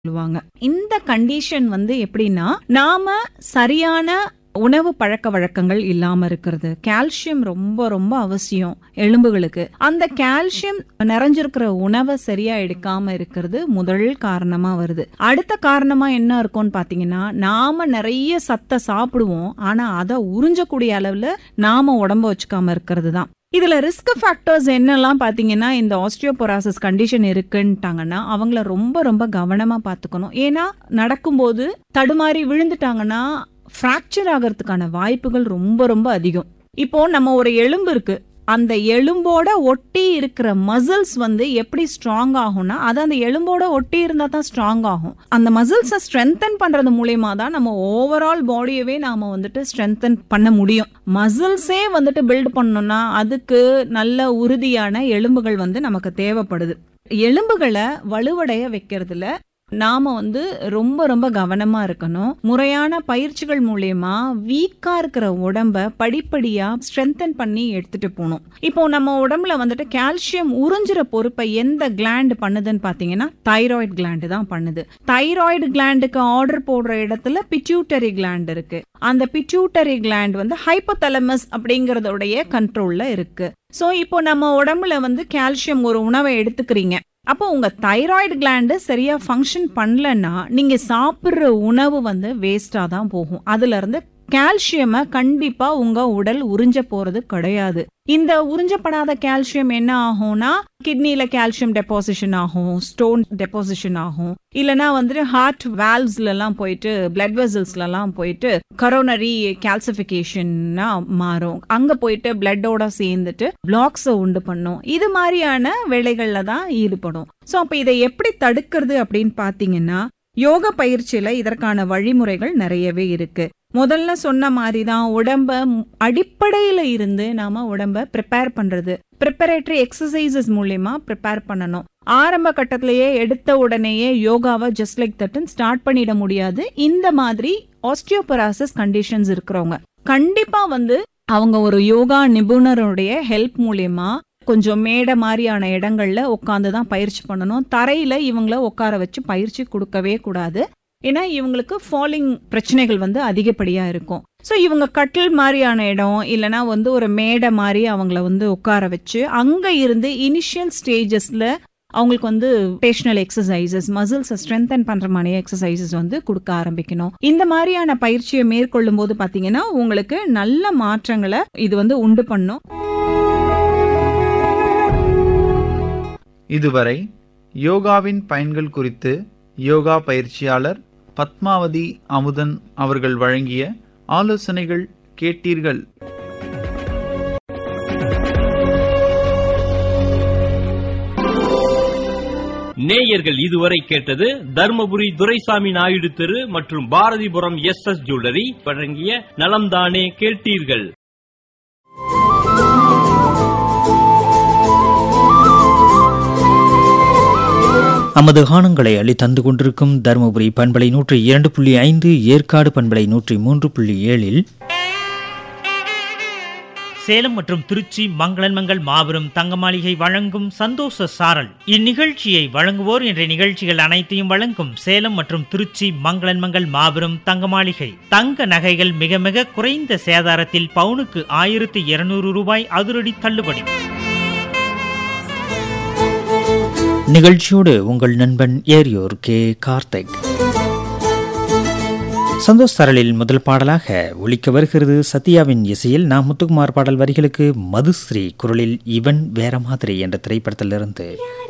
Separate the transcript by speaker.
Speaker 1: சொல்லுவாங்க இந்த கண்டிஷன் வந்து எப்படின்னா நாம சரியான உணவு பழக்க வழக்கங்கள் இல்லாம இருக்கிறது கால்சியம் ரொம்ப ரொம்ப அவசியம் எலும்புகளுக்கு அந்த கால்சியம் நிறைஞ்சிருக்கிற உணவை சரியா எடுக்காம இருக்கிறது முதல் காரணமா வருது அடுத்த காரணமா என்ன இருக்கும்னு பாத்தீங்கன்னா நாம நிறைய சத்தை சாப்பிடுவோம் ஆனா அதை உறிஞ்சக்கூடிய அளவுல நாம உடம்ப வச்சுக்காம இருக்கிறது தான் இதுல ரிஸ்க் ஃபேக்டர்ஸ் என்னெல்லாம் பாத்தீங்கன்னா இந்த ஆஸ்டியோபொராசிஸ் கண்டிஷன் இருக்குன்ட்டாங்கன்னா அவங்கள ரொம்ப ரொம்ப கவனமா பாத்துக்கணும் ஏன்னா நடக்கும்போது தடுமாறி விழுந்துட்டாங்கன்னா ஃப்ராக்சர் ஆகிறதுக்கான வாய்ப்புகள் ரொம்ப ரொம்ப அதிகம் இப்போ நம்ம ஒரு எலும்பு இருக்கு அந்த எலும்போட ஒட்டி இருக்கிற மசில்ஸ் வந்து எப்படி ஸ்ட்ராங் ஆகும்னா அது அந்த எலும்போட ஒட்டி இருந்தா தான் ஸ்ட்ராங் ஆகும் அந்த மசில்ஸை ஸ்ட்ரென்தன் பண்றது மூலியமா தான் நம்ம ஓவரால் பாடியவே நாம வந்துட்டு ஸ்ட்ரென்தன் பண்ண முடியும் மசில்ஸே வந்துட்டு பில்ட் பண்ணணும்னா அதுக்கு நல்ல உறுதியான எலும்புகள் வந்து நமக்கு தேவைப்படுது எலும்புகளை வலுவடைய வைக்கிறதுல நாம வந்து ரொம்ப ரொம்ப கவனமா இருக்கணும் முறையான பயிற்சிகள் மூலியமா வீக்கா இருக்கிற உடம்ப படிப்படியா ஸ்ட்ரென்தன் பண்ணி எடுத்துட்டு போகணும் இப்போ நம்ம உடம்புல வந்துட்டு கால்சியம் உறிஞ்சுற பொறுப்பை எந்த கிளாண்ட் பண்ணுதுன்னு பாத்தீங்கன்னா தைராய்டு கிளாண்டு தான் பண்ணுது தைராய்டு கிளாண்டுக்கு ஆர்டர் போடுற இடத்துல பிட்யூட்டரி கிளாண்ட் இருக்கு அந்த பிட்யூட்டரி கிளாண்ட் வந்து ஹைப்போதலமஸ் அப்படிங்கறதோடைய கண்ட்ரோல்ல இருக்கு சோ இப்போ நம்ம உடம்புல வந்து கால்சியம் ஒரு உணவை எடுத்துக்கிறீங்க அப்போ உங்க தைராய்டு கிளாண்டு சரியா ஃபங்க்ஷன் பண்ணலன்னா நீங்க சாப்பிடுற உணவு வந்து வேஸ்டா தான் போகும் அதுல இருந்து கால்சியமை கண்டிப்பா உங்க உடல் உறிஞ்ச போறது கிடையாது இந்த உறிஞ்சப்படாத கால்சியம் என்ன ஆகும்னா கிட்னில கால்சியம் டெபாசிஷன் ஆகும் ஸ்டோன் டெபாசிஷன் ஆகும் இல்லனா வந்துட்டு ஹார்ட் வால்வ்ஸ்ல எல்லாம் போயிட்டு பிளட் வெசல்ஸ்ல எல்லாம் போயிட்டு கரோனரி கால்சிபிகேஷன்னா மாறும் அங்க போயிட்டு பிளட்டோட சேர்ந்துட்டு பிளாக்ஸை உண்டு பண்ணும் இது மாதிரியான வேலைகள்ல தான் ஈடுபடும் ஸோ அப்ப இதை எப்படி தடுக்கிறது அப்படின்னு பாத்தீங்கன்னா யோக பயிற்சியில இதற்கான வழிமுறைகள் நிறையவே இருக்கு முதல்ல சொன்ன மாதிரி தான் உடம்ப அடிப்படையில இருந்து நாம உடம்ப ப்ரிப்பேர் பண்றது ப்ரிப்பரேட்டரி எக்ஸசைசஸ் மூலியமா ப்ரிப்பேர் பண்ணணும் ஆரம்ப கட்டத்திலேயே எடுத்த உடனேயே யோகாவை ஜஸ்ட் லைக் தட்டுன்னு ஸ்டார்ட் பண்ணிட முடியாது இந்த மாதிரி ஆஸ்டியோபராசிஸ் கண்டிஷன்ஸ் இருக்கிறவங்க கண்டிப்பா வந்து அவங்க ஒரு யோகா நிபுணருடைய ஹெல்ப் மூலியமா கொஞ்சம் மேடை மாதிரியான இடங்கள்ல உட்காந்து தான் பயிற்சி பண்ணணும் தரையில இவங்கள உட்கார வச்சு பயிற்சி கொடுக்கவே கூடாது ஏன்னா இவங்களுக்கு ஃபாலிங் பிரச்சனைகள் வந்து அதிகப்படியா இருக்கும் ஸோ இவங்க கட்டில் மாதிரியான இடம் இல்லைனா வந்து ஒரு மேடை மாதிரி அவங்கள வந்து உட்கார வச்சு அங்க இருந்து இனிஷியல் ஸ்டேஜஸ்ல அவங்களுக்கு வந்து பேஷனல் எக்ஸசைசஸ் மசில்ஸை ஸ்ட்ரென்தன் பண்ற மாதிரி எக்ஸசைசஸ் வந்து கொடுக்க ஆரம்பிக்கணும் இந்த மாதிரியான பயிற்சியை மேற்கொள்ளும் போது பாத்தீங்கன்னா உங்களுக்கு நல்ல மாற்றங்களை இது வந்து உண்டு பண்ணும்
Speaker 2: இதுவரை யோகாவின் பயன்கள் குறித்து யோகா பயிற்சியாளர் பத்மாவதி அமுதன் அவர்கள் வழங்கிய ஆலோசனைகள் கேட்டீர்கள்
Speaker 3: நேயர்கள் இதுவரை கேட்டது தர்மபுரி துரைசாமி நாயுடு தெரு மற்றும் பாரதிபுரம் எஸ் எஸ் ஜுவல்லரி வழங்கிய நலம்தானே கேட்டீர்கள்
Speaker 4: நமது காணங்களை அள்ளி தந்து கொண்டிருக்கும் தருமபுரி பண்பலை நூற்றி இரண்டு புள்ளி ஐந்து ஏற்காடு பண்பலை நூற்றி மூன்று புள்ளி ஏழில்
Speaker 5: சேலம் மற்றும் திருச்சி மங்களன்மங்கள் மாபெரும் தங்க மாளிகை வழங்கும் சந்தோஷ சாரல் இந்நிகழ்ச்சியை வழங்குவோர் என்ற நிகழ்ச்சிகள் அனைத்தையும் வழங்கும் சேலம் மற்றும் திருச்சி மங்களன்மங்கள் மாபெரும் தங்க மாளிகை தங்க நகைகள் மிக மிக குறைந்த சேதாரத்தில் பவுனுக்கு ஆயிரத்தி இருநூறு ரூபாய் அதிரடி தள்ளுபடி
Speaker 4: நிகழ்ச்சியோடு உங்கள் நண்பன் ஏரியோர் கே கார்த்திக் சந்தோஷ் தரலில் முதல் பாடலாக ஒலிக்க வருகிறது சத்யாவின் இசையில் நான் முத்துக்குமார் பாடல் வரிகளுக்கு மதுஸ்ரீ குரலில் இவன் வேற மாதிரி என்ற திரைப்படத்திலிருந்து